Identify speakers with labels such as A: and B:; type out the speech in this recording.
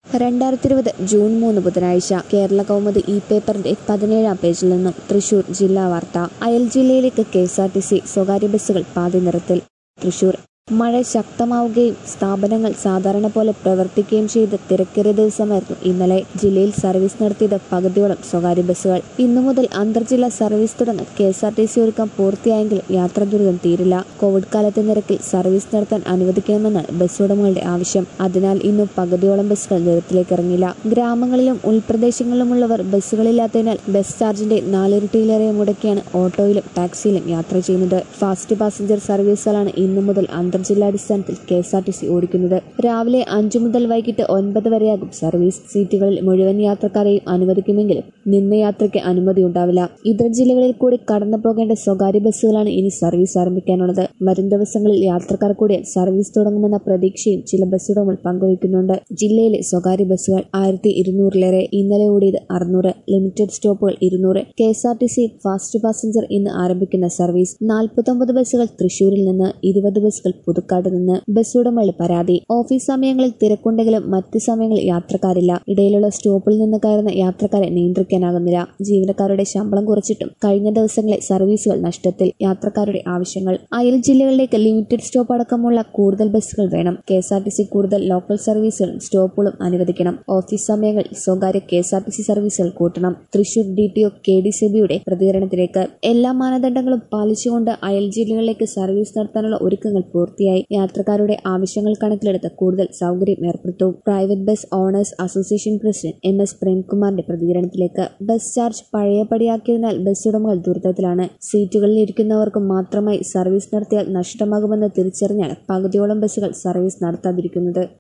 A: രണ്ടായിരത്തി ഇരുപത് ജൂൺ മൂന്ന് ബുധനാഴ്ച കേരള കൗമുദി ഇ പേപ്പറിന്റെ പതിനേഴാം പേജിൽ നിന്നും തൃശൂർ ജില്ലാ വാർത്ത അയൽ ജില്ലയിലേക്ക് K S R T C സ്വകാര്യ ബസ്സുകൾ പാതിനിറത്തിൽ തൃശൂർ മഴ ശക്തമാവുകയും സ്ഥാപനങ്ങൾ സാധാരണ പോലെ പ്രവർത്തിക്കുകയും ചെയ്ത് തിരക്കേറിയ ദിവസമായിരുന്നു ഇന്നലെ ജില്ലയിൽ സർവീസ് നടത്തിയത് പകുതിയോളം സ്വകാര്യ ബസ്സുകൾ ഇന്നു മുതൽ അന്തർജില്ലാ സർവീസ് തുടങ്ങാൻ K S R T C ഒരുക്കം പൂർത്തിയായെങ്കിലും യാത്രാ ദുരിതം തീരില്ല കോവിഡ് കാലത്തെ നിരക്കിൽ സർവീസ് നടത്താൻ അനുവദിക്കണമെന്നാണ് ബസ് ഉടമകളുടെ ആവശ്യം അതിനാൽ ഇന്നു പകുതിയോളം ബസ്സുകൾ നിരത്തിലേക്ക് ഇറങ്ങില്ല ഗ്രാമങ്ങളിലും ഉൾപ്രദേശങ്ങളിലുമുള്ളവർ ബസ്സുകളില്ലാത്തതിനാൽ ബസ് ചാർജിന്റെ നാലിരട്ടിയിലേറെ മുടക്കിയാണ് ഓട്ടോയിലും ടാക്സിയിലും യാത്ര ചെയ്യുന്നത് ഫാസ്റ്റ് പാസഞ്ചർ സർവീസുകളാണ് ഇന്നു മുതൽ അന്തർജില്ലാടിസ്ഥാനത്തിൽ K S R T C ഓടിക്കുന്നത് രാവിലെ അഞ്ചു മുതൽ വൈകിട്ട് ഒൻപത് വരെയാകും സർവീസ് സീറ്റുകളിൽ മുഴുവൻ യാത്രക്കാരെയും അനുവദിക്കുമെങ്കിലും നിന്ന യാത്രയ്ക്ക് അനുമതി ഉണ്ടാവില്ല ഇതര ജില്ലകളിൽ കൂടി കടന്നു പോകേണ്ട സ്വകാര്യ ബസ്സുകളാണ് ഇനി സർവീസ് ആരംഭിക്കാനുള്ളത് വരും ദിവസങ്ങളിൽ യാത്രക്കാർ കൂടിയാൽ സർവീസ് തുടങ്ങുമെന്ന പ്രതീക്ഷയും ചില ബസ് ഉടമകൾ പങ്കുവയ്ക്കുന്നുണ്ട് ജില്ലയിലെ സ്വകാര്യ ബസ്സുകൾ ആയിരത്തി ഇരുന്നൂറിലേറെ ഇന്നലെ ഓടിയത് അറുന്നൂറ് ലിമിറ്റഡ് സ്റ്റോപ്പുകൾ ഇരുന്നൂറ് K S R T C fast passenger ഇന്ന് ആരംഭിക്കുന്ന സർവീസ് നാൽപ്പത്തൊമ്പത് ബസ്സുകൾ തൃശൂരിൽ നിന്ന് ഇരുപത് ബസ്സുകൾ പുതുക്കാട് നിന്ന് ബസ് ഉടമകളുടെ പരാതി ഓഫീസ് സമയങ്ങളിൽ തിരക്കുണ്ടെങ്കിലും മറ്റ് സമയങ്ങളിൽ യാത്രക്കാരില്ല ഇടയിലുള്ള സ്റ്റോപ്പിൽ നിന്ന് കയറുന്ന യാത്രക്കാരെ നിയന്ത്രിക്കാനാകുന്നില്ല ജീവനക്കാരുടെ ശമ്പളം കുറച്ചിട്ടും കഴിഞ്ഞ ദിവസങ്ങളിലെ സർവീസുകൾ നഷ്ടത്തിൽ യാത്രക്കാരുടെ ആവശ്യങ്ങൾ അയൽ ജില്ലകളിലേക്ക് ലിമിറ്റഡ് സ്റ്റോപ്പ് അടക്കമുള്ള കൂടുതൽ ബസ്സുകൾ വേണം K S R T C കൂടുതൽ ലോക്കൽ സർവീസുകളും സ്റ്റോപ്പുകളും അനുവദിക്കണം ഓഫീസ് സമയങ്ങളിൽ സ്വകാര്യ K S R T C സർവീസുകൾ കൂട്ടണം Thrissur D T O K D സെബിയുടെ പ്രതികരണത്തിലേക്ക് എല്ലാ മാനദണ്ഡങ്ങളും പാലിച്ചുകൊണ്ട് അയൽ ജില്ലകളിലേക്ക് സർവീസ് നടത്താനുള്ള ഒരുക്കങ്ങൾ പൂർത്തിയായി യാത്രക്കാരുടെ ആവശ്യങ്ങൾ കണക്കിലെടുത്ത് കൂടുതൽ സൗകര്യം ഏർപ്പെടുത്തും private bus owners association president M S പ്രേംകുമാറിന്റെ പ്രതികരണത്തിലേക്ക് ബസ് ചാർജ് പഴയപടിയാക്കിയതിനാൽ ബസ് ഉടമകൾ ദുരിതത്തിലാണ് സീറ്റുകളിൽ ഇരിക്കുന്നവർക്ക് മാത്രമായി സർവീസ് നടത്തിയാൽ നഷ്ടമാകുമെന്ന് തിരിച്ചറിഞ്ഞാണ് പകുതിയോളം ബസ്സുകൾ സർവീസ് നടത്താതിരിക്കുന്നത്